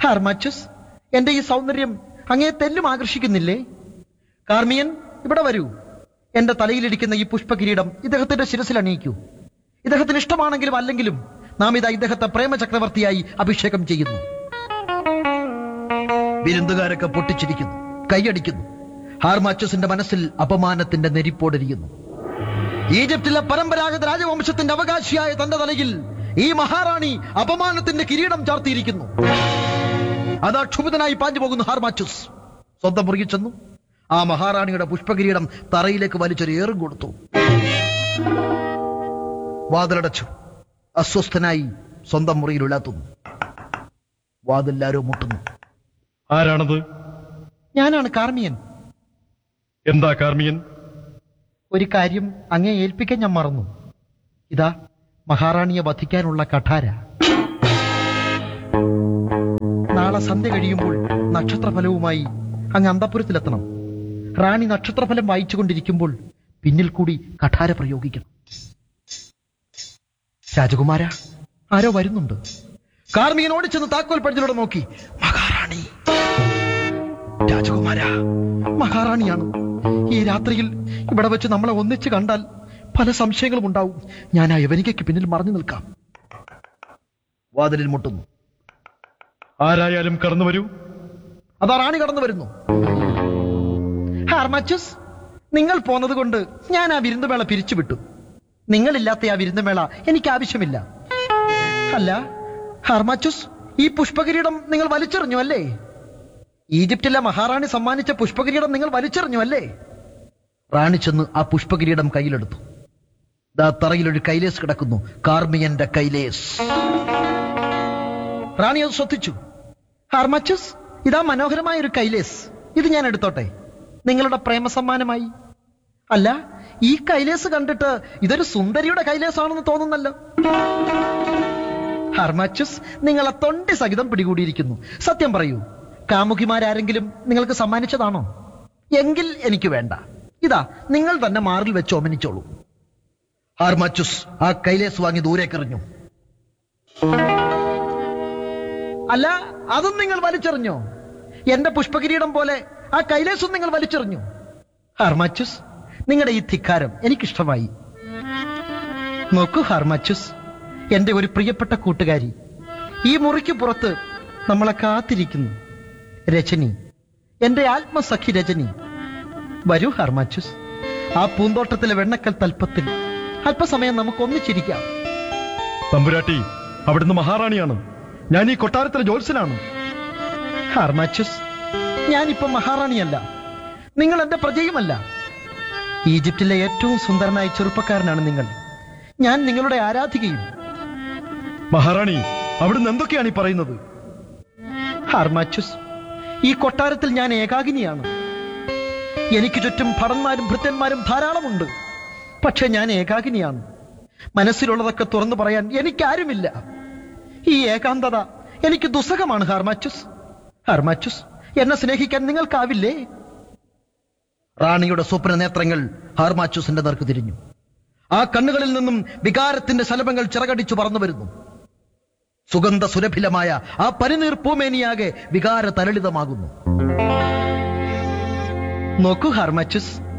Harmachis എന്റെ ഈ സൗന്ദര്യം അങ്ങേ തെല്ലും ആകർഷിക്കുന്നില്ലേ കാർമിയൻ ഇവിടെ വരൂ എന്റെ തലയിലിരിക്കുന്ന ഈ പുഷ്പകിരീടം ഇദ്ദേഹത്തിന്റെ ശിരസിൽ അണിയിക്കൂ ഇദ്ദേഹത്തിന് ഇഷ്ടമാണെങ്കിലും അല്ലെങ്കിലും നാം ഇതാ ഇദ്ദേഹത്തെ പ്രേമചക്രവർത്തിയായി അഭിഷേകം ചെയ്യുന്നു വിരുന്നുകാരൊക്കെ പൊട്ടിച്ചിരിക്കുന്നു കൈയടിക്കുന്നു ഹാർമാച്ചസിന്റെ മനസ്സിൽ അപമാനത്തിന്റെ നെരിപ്പോടിരിക്കുന്നു ഈജിപ്തിലെ പരമ്പരാഗത രാജവംശത്തിന്റെ അവകാശിയായ തന്റെ തലയിൽ ഈ മഹാറാണി അപമാനത്തിന്റെ കിരീടം ചാർത്തിയിരിക്കുന്നു അതാ ക്ഷുഭിതനായി പാഞ്ഞു പോകുന്നു ഹാർമാച്ചുസ് സ്വന്തം മുറിയിൽ ചെന്നു ആ മഹാറാണിയുടെ പുഷ്പകിരീടം തറയിലേക്ക് വലിച്ചൊരു ഏറും കൊടുത്തു വാതിലടച്ചു അസ്വസ്ഥനായി സ്വന്തം മുറിയിൽ ഉലാത്തുന്നു വാതില്ലാരോ മുട്ടുന്നു ആരാണത് ഞാനാണ് കാർമിയൻ എന്താ കാർമിയൻ ഒരു കാര്യം അങ്ങേ ഏൽപ്പിക്കാൻ ഞാൻ മറന്നു ഇതാ മഹാറാണിയെ വധിക്കാനുള്ള കഠാര നാളെ സന്ധ്യ കഴിയുമ്പോൾ നക്ഷത്രഫലവുമായി അങ്ങ് അന്തപുരത്തിലെത്തണം റാണി നക്ഷത്രഫലം വായിച്ചുകൊണ്ടിരിക്കുമ്പോൾ പിന്നിൽ കൂടി കഠാര പ്രയോഗിക്കണം രാജകുമാര ആരോ വരുന്നുണ്ട് കാർമികൻ ഓടിച്ചെന്ന് താക്കോൽ പഴുതിലൂടെ നോക്കി മഹാറാണി രാജകുമാര മഹാറാണിയാണ് ഈ രാത്രിയിൽ ഇവിടെ വെച്ച് നമ്മളെ ഒന്നിച്ച് കണ്ടാൽ പല സംശയങ്ങളും ഉണ്ടാവും ഞാൻ ആ യവനികയ്ക്ക് പിന്നിൽ മറഞ്ഞു നിൽക്കാം വാതിലിൽ മുട്ടുന്നു ആരായാലും കടന്നു വരൂ അതാ റാണി കടന്നു വരുന്നു ഹാർമച്ചസ് നിങ്ങൾ പോന്നത് കൊണ്ട് ഞാൻ ആ വിരുന്നുമേള പിരിച്ചുവിട്ടു നിങ്ങളില്ലാത്ത ആ വിരുന്നുമേള എനിക്ക് ആവശ്യമില്ല അല്ല ഹാർമാച്ചുസ് ഈ പുഷ്പകിരീടം നിങ്ങൾ വലിച്ചെറിഞ്ഞു അല്ലേ ഈജിപ്തിലെ മഹാറാണി സമ്മാനിച്ച പുഷ്പകിരീടം നിങ്ങൾ വലിച്ചെറിഞ്ഞു അല്ലേ റാണി ചെന്ന് ആ പുഷ്പകിരീടം കയ്യിലെടുത്തു ദാ തറയിൽ ഒരു കൈലേസ് കിടക്കുന്നു കാർമിയന്റെ കൈലേസ് റാണി അത് ശ്രദ്ധിച്ചു ഹാർമച്ചസ് ഇതാ മനോഹരമായ ഒരു കൈലേസ് ഇത് ഞാൻ എടുത്തോട്ടെ നിങ്ങളുടെ പ്രേമ സമ്മാനമായി അല്ല ഈ കൈലേസ് കണ്ടിട്ട് ഇതൊരു സുന്ദരിയുടെ കൈലേസ് ആണെന്ന് തോന്നുന്നല്ലോ ഹർമാച്ചസ് നിങ്ങളെ തൊണ്ടി സഹിതം പിടികൂടിയിരിക്കുന്നു സത്യം പറയൂ കാമുകിമാരാരെങ്കിലും നിങ്ങൾക്ക് സമ്മാനിച്ചതാണോ എങ്കിൽ എനിക്ക് വേണ്ട ഇതാ നിങ്ങൾ തന്നെ മാറിൽ വെച്ച് ഓമനിച്ചോളൂ ഹാർമാച്ചുസ് ആ കൈലേസ് വാങ്ങി ദൂരേക്കെറിഞ്ഞു അല്ല അതും നിങ്ങൾ വലിച്ചെറിഞ്ഞോ എന്റെ പുഷ്പകിരീടം പോലെ ആ കൈലേസും നിങ്ങൾ വലിച്ചെറിഞ്ഞു ഹാർമാച്ചുസ് നിങ്ങളുടെ ഈ ധിക്കാരം എനിക്കിഷ്ടമായി നോക്കൂ ഹാർമാച്ചുസ് എന്റെ ഒരു പ്രിയപ്പെട്ട കൂട്ടുകാരി ഈ മുറിക്ക് പുറത്ത് നമ്മളെ കാത്തിരിക്കുന്നു രജനി എന്റെ ആത്മസഖി രജനി വരൂ ഹാർമാച്ചുസ് ആ പൂന്തോട്ടത്തിലെ വെണ്ണക്കൽ തൽപ്പത്തിൽ അല്പസമയം നമുക്ക് ഒന്നിച്ചിരിക്കാം തമ്പുരാട്ടി അവിടുന്ന് മഹാറാണിയാണ് ഞാൻ ഈ കൊട്ടാരത്തിലെ ജോത്സനാണ് ഹാർമാച്ചുസ് ഞാനിപ്പോ മഹാറാണിയല്ല നിങ്ങൾ എന്റെ പ്രജയുമല്ല ഈജിപ്തിലെ ഏറ്റവും സുന്ദരനായ ചെറുപ്പക്കാരനാണ് നിങ്ങൾ ഞാൻ നിങ്ങളുടെ ആരാധികയും മഹാറാണി അവിടുന്ന് എന്തൊക്കെയാണ് ഈ പറയുന്നത് ഹാർമാച്ചുസ് ഈ കൊട്ടാരത്തിൽ ഞാൻ ഏകാകിനിയാണ് എനിക്ക് ചുറ്റും ഭടന്മാരും ഭൃത്യന്മാരും ധാരാളമുണ്ട് പക്ഷെ ഞാൻ ഏകാകിനിയാണ് മനസ്സിലുള്ളതൊക്കെ തുറന്നു പറയാൻ എനിക്കാരുമില്ല ഈ ഏകാന്തത എനിക്ക് ദുസ്സഹമാണ് ഹാർമാച്ചുസ് ഹാർമാച്ചുസ് എന്നെ സ്നേഹിക്കാൻ നിങ്ങൾക്കാവില്ലേ റാണിയുടെ സ്വപ്ന നേത്രങ്ങൾ ഹാർമാച്ചുസിന്റെ നേർക്ക് തിരിഞ്ഞു ആ കണ്ണുകളിൽ നിന്നും വികാരത്തിന്റെ ശലഭങ്ങൾ ചിറകടിച്ചു പറന്നു വരുന്നു സുഗന്ധ സുരഭിലമായ ആ പനിനീർ പൂമേനിയാകെ വികാര തരളിതമാകുന്നു നോക്കൂ ഹാർമാച്ചുസ്